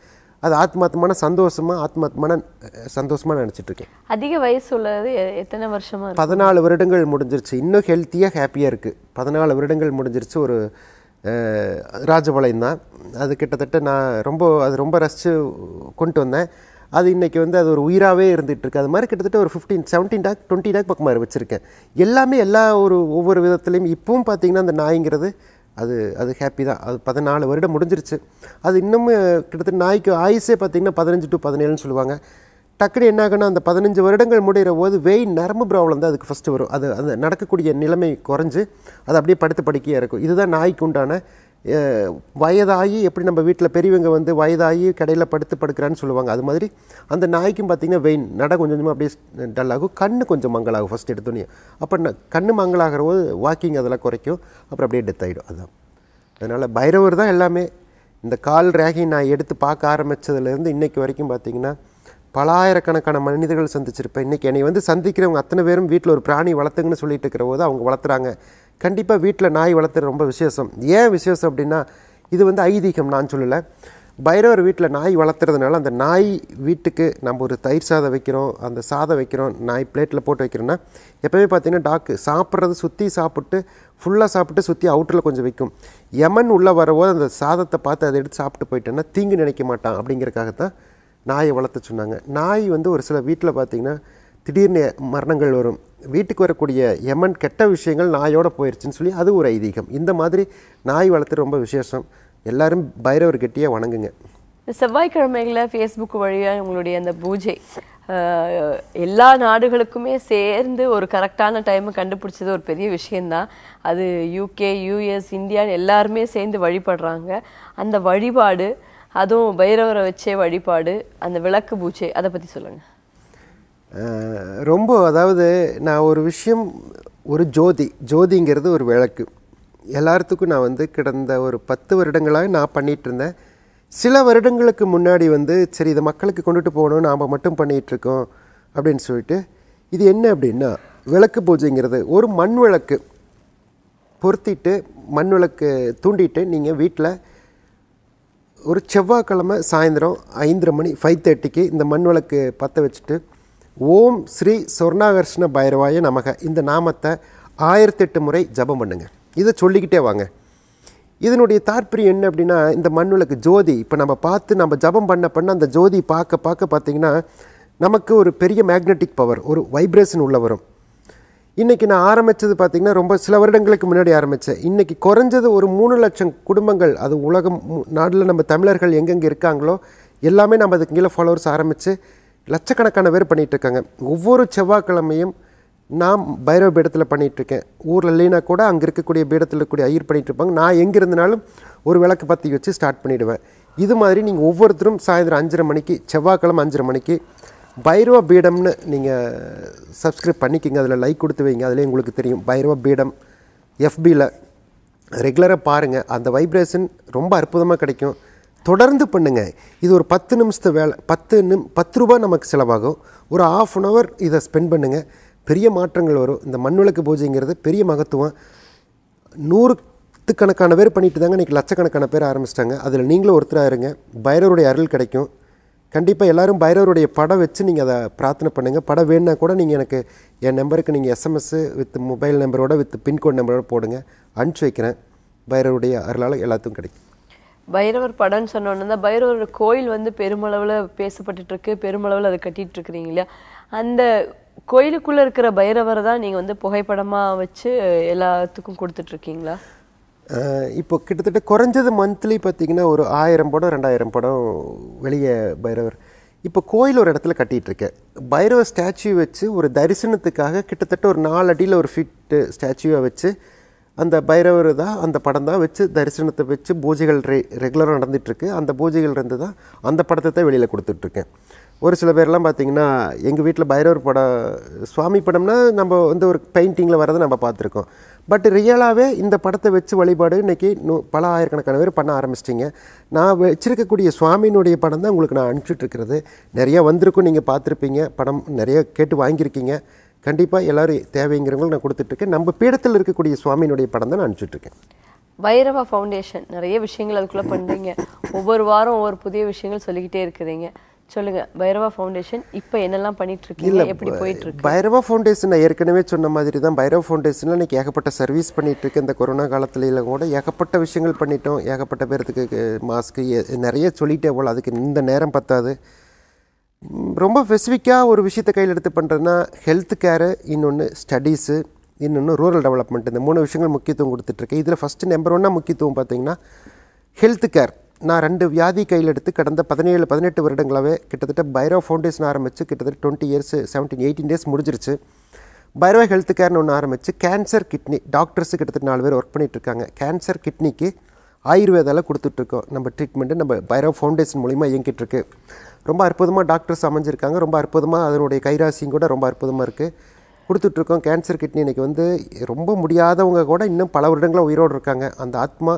அது ஆத்மாத்மான சந்தோஷமாக ஆத்மாத்மான சந்தோஷமாக நினச்சிட்டு இருக்கேன் அதிக வயசு உள்ளது எ- எத்தனை வருஷமா இருக்கு பதினாலு வருடங்கள் முடிஞ்சிருச்சு இன்னும் ஹெல்த்தியாக ஹாப்பியாக இருக்குது பதினாலு வருடங்கள் முடிஞ்சிருச்சு ஒரு அஹ், ராஜபாளையம் தான் அது கிட்டத்தட்ட நான் ரொம்ப அது ரொம்ப ரசித்து கொண்டு வந்தேன் அது இன்றைக்கி வந்து அது ஒரு உயிராகவே இருந்துகிட்டு இருக்கு அது மாதிரி கிட்டத்தட்ட ஒரு fifteen seventeen dog twenty dog பக்கமாக வச்சுருக்கேன் எல்லாமே எல்லா ஒரு ஒவ்வொரு விதத்துலையும் இப்பவும் பார்த்தீங்கன்னா அந்த நாய்ங்கிறது அது அது ஹாப்பி தான் அது பதினாலு வருடம் முடிஞ்சிருச்சு அது இன்னமும் கிட்டத்தட்ட நாய்க்கு ஆயுசே பார்த்தீங்கன்னா பதினஞ்சு டு பதினேழுன்னு சொல்லுவாங்க டக்குனு என்ன ஆகுன்னா அந்த பதினஞ்சு வருடங்கள் முடிகிற போது வெயின் நரம்பு ப்ராப்ளம் தான் அதுக்கு ஃபஸ்ட்டு வரும் அது அந்த நடக்கக்கூடிய நிலைமை குறைஞ்சு அது அப்படியே படுத்து படுக்கையாக இருக்கும் இதுதான் நாய்க்கு உண்டான அஹ், வயதாகி எப்படி நம்ம வீட்டில் பெரியவங்க வந்து வயதாகி கடையில் படுத்து படுக்கிறான்னு சொல்லுவாங்க அது மாதிரி அந்த நாய்க்கும் பார்த்தீங்கன்னா வெயின் நட கொஞ்சம் கொஞ்சமாக அப்படியே டல் ஆகும் கண்ணு கொஞ்சம் மங்கலாகும் ஃபஸ்ட் எடுத்தோன்னே அப்போ ந- கண்ணு மங்கலாகிற போது வாக்கிங் அதெல்லாம் குறைக்கும் அப்புறம் அப்படியே டெத் ஆகிடும் அதுதான் அதனால் பைரவர் தான் எல்லாமே இந்த கால் ரேகை நான் எடுத்து பார்க்க ஆரம்பித்ததுலேருந்து இன்னைக்கு வரைக்கும் பார்த்தீங்கன்னா பலாயிரக்கணக்கான மனிதர்கள் சந்திச்சிருப்பேன் இன்றைக்கி என்னை வந்து சந்திக்கிறவங்க அத்தனை பேரும் வீட்டில் ஒரு பிராணி வளர்த்துங்கன்னு சொல்லிட்டு இருக்கிற போது அவங்க வளர்த்துறாங்க கண்டிப்பாக வீட்டில் நாய் வளர்த்துறது ரொம்ப விசேஷம் ஏன் விசேஷம் அப்படின்னா இது வந்து ஐதீகம் நான் சொல்லலை பைரவர் வீட்டில் நாய் வளர்த்துறதுனால அந்த நாய் வீட்டுக்கு நம்ம ஒரு தயிர் சாதம் வைக்கிறோம் அந்த சாதம் வைக்கிறோம் நாய் பிளேட்டில் போட்டு வைக்கிறோன்னா எப்போவுமே பார்த்தீங்கன்னா டாக்கு சாப்பிட்றது சுற்றி சாப்பிட்டு ஃபுல்லாக சாப்பிட்டு சுற்றி அவுட்டரில் கொஞ்சம் வைக்கும் யமன் உள்ளே வரவோது அந்த சாதத்தை பார்த்து அதை எடுத்து சாப்பிட்டு போயிட்டேன்னா தீங்கு நினைக்க மாட்டான் அப்படிங்கிறக்காக தான் நாயை வளர்த்த சொன்னாங்க நாய் வந்து ஒரு சில வீட்டில் பார்த்தீங்கன்னா திடீர்னு மரணங்கள் வரும் வீட்டுக்கு வரக்கூடிய யமன் கெட்ட விஷயங்கள் நாயோட போயிடுச்சுன்னு சொல்லி அது ஒரு ஐதீகம் இந்த மாதிரி நாய் வளர்த்து ரொம்ப விசேஷம் எல்லாரும் பைரவர் கெட்டியாக வணங்குங்க இந்த செவ்வாய்க்கிழமைகளில் ஃபேஸ்புக் வழியாக உங்களுடைய அந்த பூஜை ஆஹ், எல்லா நாடுகளுக்குமே சேர்ந்து ஒரு கரெக்டான டைமை கண்டுபிடிச்சது ஒரு பெரிய விஷயம்தான் அது யூகே யூஎஸ் இந்தியான்னு எல்லாருமே சேர்ந்து வழிபடுறாங்க அந்த வழிபாடு அதுவும் பைரவரை வச்சே வழிபாடு அந்த விளக்கு பூஜை அதை பற்றி சொல்லுங்கள் அஹ், ரொம்ப அதாவது நான் ஒரு விஷயம் ஒரு ஜோதி ஜோதிங்கிறது ஒரு விளக்கு எல்லாத்துக்கும் நான் வந்து கிடந்த ஒரு பத்து வருடங்களாக நான் பண்ணிட்டு இருந்தேன் சில வருடங்களுக்கு முன்னாடி வந்து சரி இதை மக்களுக்கு கொண்டுட்டு போகணும் நாம் மட்டும் பண்ணிகிட்டு இருக்கோம் அப்படின்னு சொல்லிட்டு இது என்ன அப்படின்னா விளக்கு பூஜைங்கிறது ஒரு மண் விளக்கு பொருத்திட்டு மண் விளக்கு தூண்டிட்டு நீங்கள் வீட்டில் ஒரு செவ்வாய்க்கிழமை சாயந்தரம் ஐந்தரை மணி ஃபைவ் தேர்ட்டிக்கு இந்த மண் விளக்கு பற்ற வச்சுட்டு ஓம் ஸ்ரீ சொர்ணாகர்ஷ்ண பைரவாய நமக இந்த நாமத்தை ஆயிரத்தெட்டு முறை ஜபம் பண்ணுங்க இதை சொல்லிக்கிட்டே வாங்க இதனுடைய தாற்பயம் என்ன அப்படின்னா இந்த மண் விளக்கு ஜோதி இப்போ நம்ம பார்த்து நம்ம ஜபம் பண்ண பண்ண அந்த ஜோதி பார்க்க பார்க்க பார்த்தீங்கன்னா நமக்கு ஒரு பெரிய மேக்னெட்டிக் பவர் ஒரு வைப்ரேஷன் உள்ள வரும் இன்றைக்கி நான் ஆரம்பித்தது பார்த்திங்கன்னா ரொம்ப சில வருடங்களுக்கு முன்னாடி ஆரம்பித்தேன் இன்றைக்கி குறைஞ்சது ஒரு மூணு லட்சம் குடும்பங்கள் அது உலகம் நாட்டில் நம்ம தமிழர்கள் எங்கெங்கே இருக்காங்களோ எல்லாமே நம்ம அதுக்கு கீழே ஃபாலோவர்ஸ் ஆரம்பித்து லட்சக்கணக்கான பேர் பண்ணிகிட்டு இருக்காங்க ஒவ்வொரு செவ்வாய்க்கிழமையும் நான் பைரவ பீடத்தில் பண்ணிகிட்ருக்கேன் ஊரில் இல்லைனா கூட அங்கே இருக்கக்கூடிய பீடத்தில் இருக்கக்கூடிய ஐயர் பண்ணிகிட்டு இருப்பாங்க நான் எங்கே இருந்தாலும் ஒரு விளக்கு பற்றி வச்சு ஸ்டார்ட் பண்ணிவிடுவேன் இது மாதிரி நீங்கள் ஒவ்வொருத்தரும் சாயந்தரம் அஞ்சரை மணிக்கு செவ்வாய்க்கிழமை அஞ்சரை மணிக்கு பைரவ பீடம்னு நீங்கள் சப்ஸ்கிரைப் பண்ணிக்கிங்க அதில் லைக் கொடுத்து வைங்க அதிலே உங்களுக்கு தெரியும் பைரவ பீடம் எஃபியில் ரெகுலராக பாருங்கள் அந்த வைப்ரேஷன் ரொம்ப அற்புதமாக கிடைக்கும் தொடர்ந்து பண்ணுங்கள் இது ஒரு பத்து நிமிஷத்து வேலை பத்து நிம் பத்து ரூபா நமக்கு செலவாகும் ஒரு ஆஃப் அன் ஹவர் இதை ஸ்பெண்ட் பண்ணுங்கள் பெரிய மாற்றங்கள் வரும் இந்த மண்விளக்கு பூஜைங்கிறது பெரிய மகத்துவம் நூறுத்துக்கணக்கான பேர் பண்ணிட்டு தாங்க இன்றைக்கி லட்சக்கணக்கான பேர் ஆரம்பிச்சிட்டாங்க அதில் நீங்களும் ஒருத்தராக இருங்க பைரவருடைய அருள் கிடைக்கும் கண்டிப்பாக எல்லாரும் பைரவருடைய படம் வச்சு நீங்கள் அதை பிரார்த்தனை பண்ணுங்கள் படம் வேணுன்னா கூட நீங்கள் எனக்கு என் நம்பருக்கு நீங்கள் எஸ்எம்எஸ் வித் மொபைல் நம்பரோட வித் பின்கோட் நம்பரோட போடுங்க அனுப்பிச்சி வைக்கிறேன் பைரவருடைய அருளால் எல்லாத்துக்கும் கிடைக்கும் பைரவர் படம்னு சொன்னோன்னு தான் பைரவர் கோயில் வந்து பெருமளவில் பேசப்பட்டுட்டு இருக்கு பெருமளவில் அதை கட்டிட்டு இருக்கிறீங்க இல்லையா அந்த கோயிலுக்குள்ள இருக்கிற பைரவரை தான் நீங்க வந்து புகைப்படமா வச்சு எல்லாத்துக்கும் கொடுத்துட்டு இருக்கீங்களா அஹ் இப்போ கிட்டத்தட்ட குறைஞ்சது மந்த்லி பார்த்தீங்கன்னா ஒரு ஆயிரம் படம் ரெண்டாயிரம் படம் வெளியே பைரவர் இப்போ கோயில் ஒரு இடத்துல கட்டிட்டு இருக்கேன் பைரவர் ஸ்டாச்சு வச்சு ஒரு தரிசனத்துக்காக கிட்டத்தட்ட ஒரு நாலு அடியில் ஒரு ஃபிட்டு ஸ்டாச்சுவை வச்சு அந்த பைரவர் தான் அந்த படம் தான் வச்சு தரிசனத்தை வச்சு பூஜைகள் ரெ ரெகுலராக நடந்துகிட்ருக்கு அந்த பூஜைகள் இருந்து தான் அந்த படத்தை தான் வெளியில் கொடுத்துட்ருக்கேன் ஒரு சில பேர்லாம் பார்த்தீங்கன்னா எங்கள் வீட்டில் பைரவர் படம் சுவாமி படம்னா நம்ம வந்து ஒரு பெயிண்டிங்கில் வரதை நம்ம பார்த்துருக்கோம் பட் ரியலாகவே இந்த படத்தை வச்சு வழிபாடு இன்றைக்கி நூ பல ஆயிரக்கணக்கான பேர் பண்ண ஆரம்பிச்சிட்டிங்க நான் வச்சிருக்கக்கூடிய சுவாமியினுடைய படம் தான் உங்களுக்கு நான் அனுப்பிச்சிட்டு இருக்கிறது நிறைய வந்திருக்கும் நீங்கள் பார்த்துருப்பீங்க படம் நிறைய கேட்டு வாங்கியிருக்கீங்க கண்டிப்பாக எல்லோரும் தேவைங்கிறவங்க நான் கொடுத்துட்ருக்கேன் நம்ம பீடத்தில் இருக்கக்கூடிய சுவாமியினுடைய படம் தான் நான் அனுப்பிச்சிட்ருக்கேன் பைரவா ஃபவுண்டேஷன் நிறைய விஷயங்கள் அதுக்குள்ள பண்றீங்க ஒவ்வொரு வாரம் ஒவ்வொரு புதிய விஷயங்கள் சொல்லிக்கிட்டே இருக்கிறீங்க சொல்லுங்க பைரவா ஃபவுண்டேஷன் இப்போ என்னெல்லாம் பண்ணிட்டு இருக்கீங்க எப்படி போயிட்டு இருக்கு பைரவா ஃபவுண்டேஷன் நான் ஏற்கனவே சொன்ன மாதிரி தான் பைரவா ஃபவுண்டேஷனில் இன்னைக்கு ஏகப்பட்ட சர்வீஸ் பண்ணிட்டு இருக்கு இந்த கொரோனா காலத்துல கூட ஏகப்பட்ட விஷயங்கள் பண்ணிட்டோம் ஏகப்பட்ட பேர்த்துக்கு மாஸ்க்கு நிறைய சொல்லிட்டே போகலாம் அதுக்கு இந்த நேரம் பத்தாது ம், ரொம்ப ஸ்பெசிஃபிக்காக ஒரு விஷயத்தை கையில் எடுத்து பண்ணுறதுனா ஹெல்த் கேரு இன்னொன்று ஸ்டடீஸு இன்னொன்று ரூரல் டெவலப்மெண்ட் இந்த மூணு விஷயங்கள் முக்கியத்துவம் கொடுத்துட்ருக்கேன் இதில் ஃபஸ்ட்டு நம்பர் ஒன்னாக முக்கியத்துவம் பார்த்தீங்கன்னா ஹெல்த் கேர் நான் ரெண்டு வியாதி கையில் எடுத்து கடந்த பதினேழு பதினெட்டு வருடங்களாகவே கிட்டத்தட்ட பைரோ ஃபவுண்டேஷன் ஆரம்பித்து கிட்டத்தட்ட twenty years seventeen eighteen days முடிஞ்சிருச்சு பைரோ ஹெல்த் கேர்னு ஒன்று ஆரம்பித்து கேன்சர் கிட்னி டாக்டர்ஸு கிட்டத்தட்ட நாலு பேர் ஒர்க் பண்ணிட்டு இருக்காங்க கேன்சர் கிட்னிக்கு ஆயுர்வேதாவில் கொடுத்துட்ருக்கோம் நம்ம ட்ரீட்மெண்ட்டு நம்ம பைரோ ஃபவுண்டேஷன் மூலிமா இயங்கிட்டு இருக்கு ரொம்ப அற்புதமாக டாக்டர்ஸ் அமைஞ்சிருக்காங்க ரொம்ப அற்புதமாக அதனுடைய கைராசியும் கூட ரொம்ப அற்புதமாக இருக்குது கொடுத்துட்ருக்கோம் கேன்சர் கிட்னி இன்னைக்கு வந்து ரொம்ப முடியாதவங்க கூட இன்னும் பல வருடங்களாக உயிரோடு இருக்காங்க அந்த ஆத்மா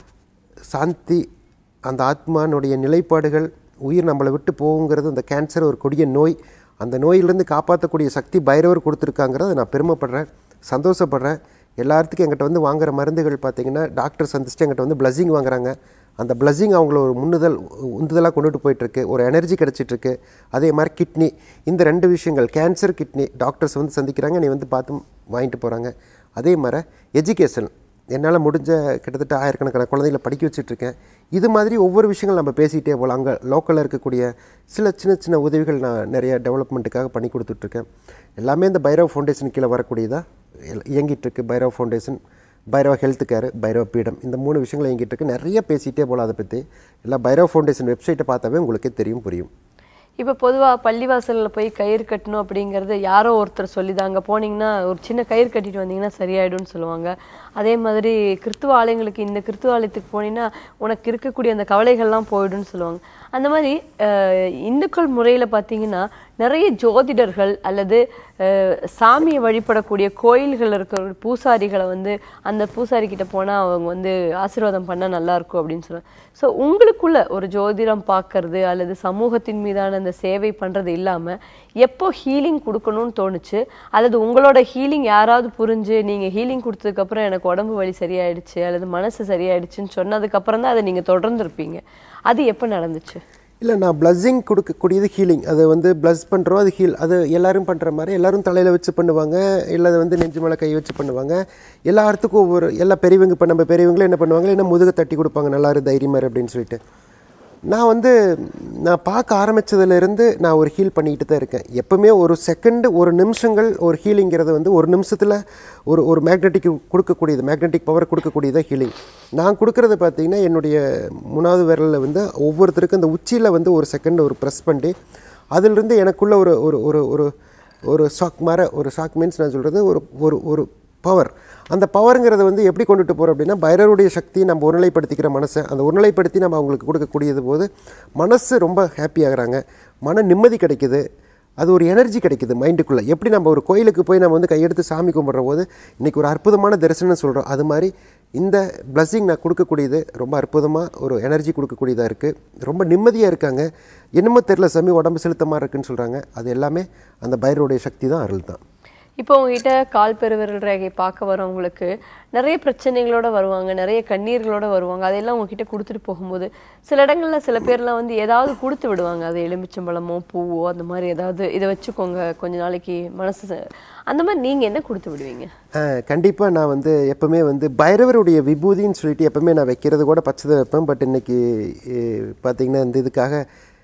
சாந்தி அந்த ஆத்மானுடைய நிலைப்பாடுகள் உயிர் நம்மளை விட்டு போகுங்கிறது அந்த கேன்சர் ஒரு கொடிய நோய் அந்த நோயிலிருந்து காப்பாற்றக்கூடிய சக்தி பைரவர் கொடுத்துருக்காங்கிறத நான் பெருமைப்படுறேன் சந்தோஷப்படுறேன் எல்லாத்துக்கும் எங்கிட்ட வந்து வாங்குற மருந்துகள் பார்த்தீங்கன்னா டாக்டர் சந்திச்சுட்டு எங்கிட்ட வந்து பிளஸிங் வாங்குறாங்க அந்த பிளஸிங் அவங்கள ஒரு முன்னுதல் உந்துதலாக கொண்டுட்டு போயிட்டுருக்கு ஒரு எனர்ஜி கிடச்சிட்ருக்கு அதே மாதிரி கிட்னி இந்த ரெண்டு விஷயங்கள் கேன்சர் கிட்னி டாக்டர்ஸ் வந்து சந்திக்கிறாங்க நீ வந்து பார்த்து வாங்கிட்டு போகிறாங்க அதே மாதிரி எஜுகேஷன் என்னால் முடிஞ்ச கிட்டத்தட்ட ஆயிரக்கணக்கான குழந்தைகளை படிக்க வச்சுட்ருக்கேன் இது மாதிரி ஒவ்வொரு விஷயங்கள் நம்ம பேசிகிட்டே போகலாம் அங்கே லோக்கலில் இருக்கக்கூடிய சில சின்ன சின்ன உதவிகள் நான் நிறைய டெவலப்மெண்ட்டுக்காக பண்ணி கொடுத்துட்ருக்கேன் எல்லாமே இந்த பைரவ் ஃபவுண்டேஷன் கீழே வரக்கூடியதாக இயங்கிட்டு இருக்கு Bhairav foundation Bhairava health care Bhairava Peedam இந்த மூணு விஷயங்கள் இயங்கிட்டு இருக்கு நிறைய பேசிகிட்டே போகலாம் அதை பற்றி எல்லாம் பைரவ் ஃபவுண்டேஷன் வெப்சைட்டை பார்த்தாவே உங்களுக்கே தெரியும் புரியும் இப்போ பொதுவாக பள்ளிவாசல்ல போய் கயிறு கட்டணும் அப்படிங்கிறது யாரோ ஒருத்தர் சொல்லிதாங்க போனீங்கன்னா ஒரு சின்ன கயிறு கட்டிட்டு வந்தீங்கன்னா சரியாயிடும்னு சொல்லுவாங்க அதே மாதிரி கிறிஸ்துவ ஆலயங்களுக்கு இந்த கிறிஸ்துவ ஆலயத்துக்கு போனீங்கன்னா உனக்கு இருக்கக்கூடிய அந்த கவலைகள்லாம் போயிடும்னு சொல்லுவாங்க அந்த மாதிரி அஹ், இந்துக்கள் முறையில் பார்த்தீங்கன்னா நிறைய ஜோதிடர்கள் அல்லது அஹ், சாமியை வழிபடக்கூடிய கோயில்கள் இருக்கிற பூசாரிகளை வந்து அந்த பூசாரி கிட்ட போனால் அவங்க வந்து ஆசீர்வாதம் பண்ணால் நல்லா இருக்கும் அப்படின்னு சொல்லுவாங்க ஸோ உங்களுக்குள்ள ஒரு ஜோதிடம் பார்க்கறது அல்லது சமூகத்தின் மீதான அந்த சேவை பண்ணுறது இல்லாமல் எப்போ ஹீலிங் கொடுக்கணும்னு தோணுச்சு அல்லது உங்களோட ஹீலிங் யாராவது புரிஞ்சு நீங்கள் ஹீலிங் கொடுத்ததுக்கப்புறம் எனக்கு உடம்பு வலி சரியாயிடுச்சு அல்லது மனசு சரியாயிடுச்சுன்னு சொன்னதுக்கப்புறம் தான் அதை நீங்கள் தொடர்ந்து இருப்பீங்க அது எப்போ நடந்துச்சு இல்லை நான் பிளஸ்ஸிங் கொடுக்கக்கூடியது ஹீலிங் அது வந்து ப்ளஸ் பண்ணுறோம் அது ஹீல் அது எல்லாரும் பண்ணுற மாதிரி எல்லாரும் தலையில் வச்சு பண்ணுவாங்க இல்லை அதை வந்து நெஞ்சு மேலே கை வச்சு பண்ணுவாங்க எல்லாத்துக்கும் ஒவ்வொரு எல்லா பெரியவங்க இப்போ நம்ம பெரியவங்களும் என்ன பண்ணுவாங்க என்ன முதுகு தட்டி கொடுப்பாங்க நல்லா இரு தைரியமா இரு அப்படின்னு சொல்லிட்டு நான் வந்து நான் பார்க்க ஆரம்பிச்சதுலேருந்து நான் ஒரு ஹீல் பண்ணிக்கிட்டு தான் இருக்கேன் எப்பவுமே ஒரு செகண்டு ஒரு நிமிஷங்கள் ஒரு ஹீலிங்கிறது வந்து ஒரு நிமிஷத்தில் ஒரு ஒரு மேக்னெட்டிக் கொடுக்கக்கூடியது மேக்னெட்டிக் பவர் கொடுக்கக்கூடியது ஹீலிங் நான் கொடுக்குறது பார்த்தீங்கன்னா என்னுடைய மூணாவது விரலில் வந்து ஒவ்வொருத்தருக்கும் இந்த உச்சியில் வந்து ஒரு செகண்ட் ஒரு ப்ரெஸ் பண்ணி அதிலிருந்து எனக்குள்ள ஒரு ஒரு ஒரு ஒரு ஒரு ஷாக் மாற ஒரு ஷாக் மீன்ஸ் நான் சொல்கிறது ஒரு ஒரு ஒரு பவர் அந்த பவருங்கிறத வந்து எப்படி கொண்டுட்டு போகிறோம் அப்படின்னா பைரவருடைய சக்தியை நம்ம ஒருநிலைப்படுத்திக்கிற மனசை அந்த ஒருநிலைப்படுத்தி நம்ம அவங்களுக்கு கொடுக்கக்கூடியது போது மனசு ரொம்ப ஹாப்பி ஆகுறாங்க மன நிம்மதி கிடைக்குது அது ஒரு எனர்ஜி கிடைக்குது மைண்டுக்குள்ளே எப்படி நம்ம ஒரு கோயிலுக்கு போய் நம்ம வந்து கையெடுத்து சாமி கும்பிட்ற போது இன்றைக்கி ஒரு அற்புதமான தரிசனம் சொல்கிறோம் அது மாதிரி இந்த பிளஸ்ஸிங் நான் கொடுக்கக்கூடியது ரொம்ப அற்புதமாக ஒரு எனர்ஜி கொடுக்கக்கூடியதாக இருக்குது ரொம்ப நிம்மதியாக இருக்காங்க என்னமோ தெரில சாமி உடம்பு செலுத்த மாதிரி இருக்குன்னு சொல்கிறாங்க அது எல்லாமே அந்த பைரவருடைய சக்தி தான் அருள் தான் இப்போ உங்ககிட்ட கால் பெருவிரல் ரேகை பார்க்க வரவங்களுக்கு நிறைய பிரச்சனைகளோட வருவாங்க நிறைய கண்ணீர்களோட வருவாங்க அதெல்லாம் உங்ககிட்ட கொடுத்துட்டு போகும்போது சில இடங்கள்ல சில பேர்லாம் வந்து ஏதாவது கொடுத்து விடுவாங்க அது எலுமிச்சம்பழமோ பூவோ அந்த மாதிரி ஏதாவது இதை வச்சுக்கோங்க கொஞ்ச நாளைக்கு மனசு ச- அந்த மாதிரி நீங்க என்ன கொடுத்து விடுவீங்க கண்டிப்பாக நான் வந்து எப்பவுமே வந்து பைரவருடைய விபூதின்னு சொல்லிட்டு எப்பவுமே நான் வைக்கிறது கூட பச்சை தான் வைப்பேன் பட் இன்னைக்கு அஹ், பார்த்தீங்கன்னா இந்த இதுக்காக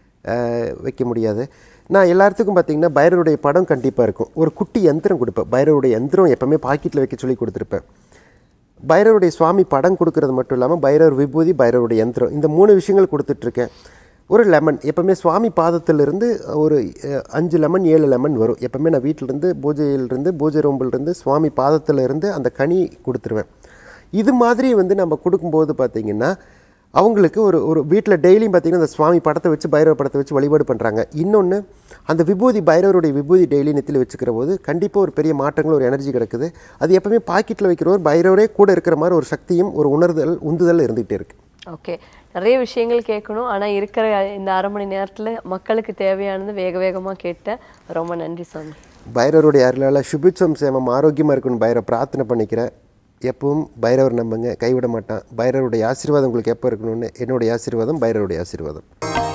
அஹ், வைக்க முடியாது நான் எல்லாத்துக்கும் பார்த்தீங்கன்னா பைரவருடைய படம் கண்டிப்பாக இருக்கும் ஒரு குட்டி யந்திரம் கொடுப்பேன் பைரவருடைய யந்திரம் எப்பவுமே பாக்கெட்டில் வைக்க சொல்லி கொடுத்துருப்பேன் பைரவருடைய சுவாமி படம் கொடுக்கறது மட்டும் இல்லாமல் பைரவர் விபூதி பைரவருடைய யந்திரம் இந்த மூணு விஷயங்கள் கொடுத்துட்ருக்கேன் ஒரு லெமன் எப்பவுமே சுவாமி பாதத்திலிருந்து ஒரு அஹ், அஞ்சு லெமன் ஏழு லெமன் வரும் எப்பவுமே நான் வீட்டிலேருந்து பூஜையிலிருந்து பூஜை ரூம்பிலிருந்து சுவாமி பாதத்துல இருந்து அந்த கனி கொடுத்துருவேன் இது மாதிரி வந்து நம்ம கொடுக்கும்போது பார்த்தீங்கன்னா அவங்களுக்கு ஒரு ஒரு வீட்டில் டெய்லியும் பார்த்தீங்கன்னா அந்த சுவாமி படத்தை வச்சு பைரவ படத்தை வச்சு வழிபாடு பண்ணுறாங்க இன்னொன்று அந்த விபூதி பைரவருடைய விபூதி டெய்லி நெத்தியில் வச்சுக்கிற போது கண்டிப்பாக ஒரு பெரிய மாற்றங்கள் ஒரு எனர்ஜி கிடைக்குது அது எப்பவுமே பாக்கெட்டில் வைக்கிறவர் பைரவரே கூட இருக்கிற மாதிரி ஒரு சக்தியும் ஒரு உணர்தல் உந்துதல் இருந்துகிட்டே இருக்குது ஓகே நிறைய விஷயங்கள் கேட்கணும் ஆனா இருக்கிற இந்த அரை மணி நேரத்துல மக்களுக்கு தேவையானது வேக வேகமா கேட்டேன் ரொம்ப நன்றி சாமி பைரவருடைய அருளால் சுபிச்சம் சேமம் ஆரோக்கியமாக இருக்கணும் பைரவ பிரார்த்தனை பண்ணிக்கிறேன் எப்பவும் பைரவர் நம்புங்க கைவிட மாட்டான் பைரவருடைய ஆசீர்வாதம் உங்களுக்கு எப்போ இருக்கணும்னு என்னுடைய ஆசீர்வாதம் பைரவருடைய ஆசீர்வாதம்